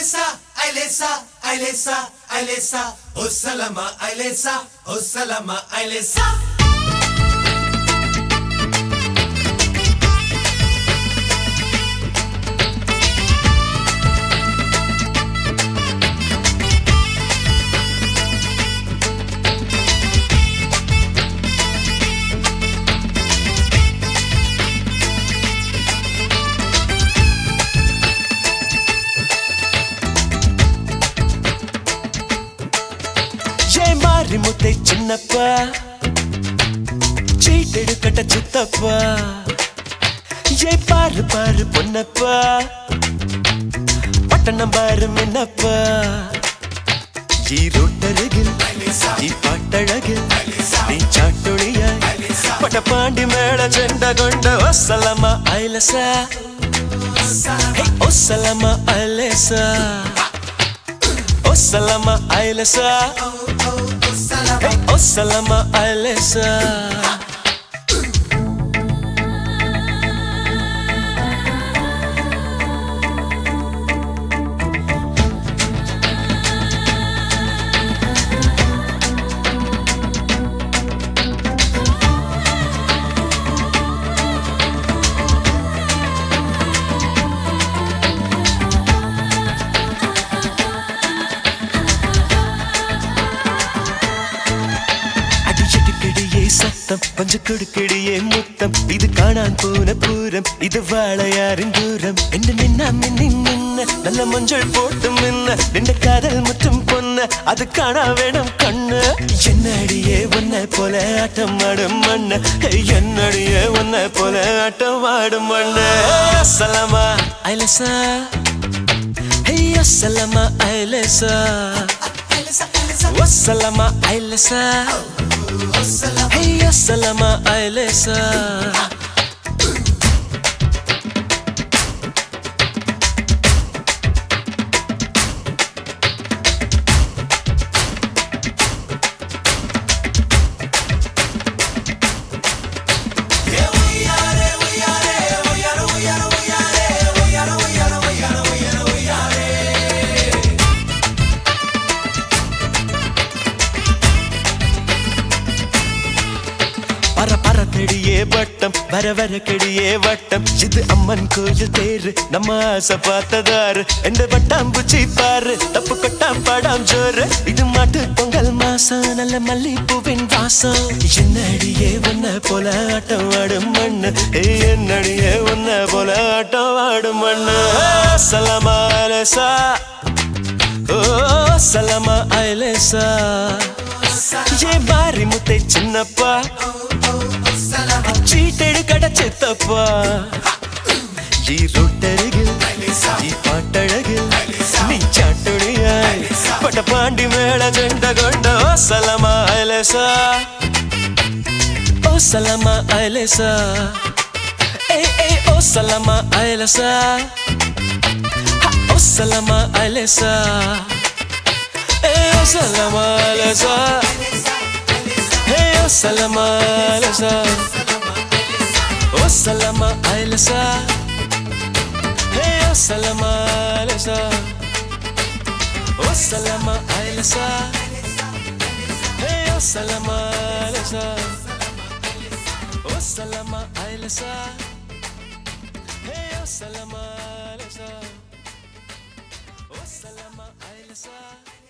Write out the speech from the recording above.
Ailesa, Ailesa, Ailesa, Ailesa, oh salama, Ailesa, oh salama, Ailesa. ஏ மாறி முத்தை சின்னப்பா சீட்டெடுக்கட்ட சித்தப்பா ஏ பாரு பாரு பொன்னப்பா பட்டணம் பாரு மின்னப்பா ஈரோட்டருகில் ഈ പാട്ടഴകിൽ നീ ചാട്ടുളിയായി പട്ടപ്പാണ്ടി മേള ചെണ്ട കൊണ്ട് ഒസലമ ഐലസ ഹേ, ഒസലമ ഐലസ ഒസലമ ഐലസ ഹേ, ഒസലമ ഐലസ அடிச்சடிக்கடியே சத்தம் பஞ்ச கொடுக்கடியே முத்தம் இது காணான் போன பூரம் இது வாழையாரின் தூரம் என்ன நின்னா மின்னி நின்ன நல்ல மஞ்சள் போட்டு மின்ன நின்ற காதல் முற்றும் பொன்ன அது காணா வேணும் கண்ணு என்னடியே உன்னை போல ஆட்டம் ஆடும் மண்ணு என்னடியே உன்னை போல ஆட்டம் ஆடும் மண்ணு அசலமா ஐலசா ஹே அசலமா ஐலசா Ailesa, Ailesa, Wassalama Ailesa oh salama. Hey Wassalama Ailesa பர பர கடியே வட்டம் வர வர கடியே வட்டம் இது அம்மன் கோயில் தேரு நம்ம ஆசை பார்த்ததாரு எந்த வட்டாம்பூச்சி பாரு தப்பு கொட்டாம் படாம் ஜோறு இது மாட்டு பொங்கல் மாசம் நல்ல மல்லிப்பூவின் வாசம் என்னடியே உன்ன போல ஆட்டம் ஆடும் மண்ணு ஏய், என்னடியே உன்ன போல ஆட்டம் ஆடும் மண்ணு சலமா அலசா ஓ சலமா அலசா ஏ மாறி முத்தை சின்னப்பா ചീട്ടെടുക്കട ചെത്തപ്പ ഈ റൊട്ടരികിൽ ഈ പാട്ടഴകിൽ നീ ചാട്ടുണിയായി പട്ടപ്പാണ്ടി മേള ചെണ്ട കൊണ്ട് ഓ സലമ അലസ ഓ സലമ അലസ ഏ ഏ ഓ സലമ അലസ ഹ, ഓ സലമ അലസ ഏ ഓ Salama അലസ Hey, oh salama alasa Oh salama alasa Hey, oh salama alasa Oh salama alasa Hey, oh salama alasa Oh salama alasa Hey, oh salama alasa Oh salama alasa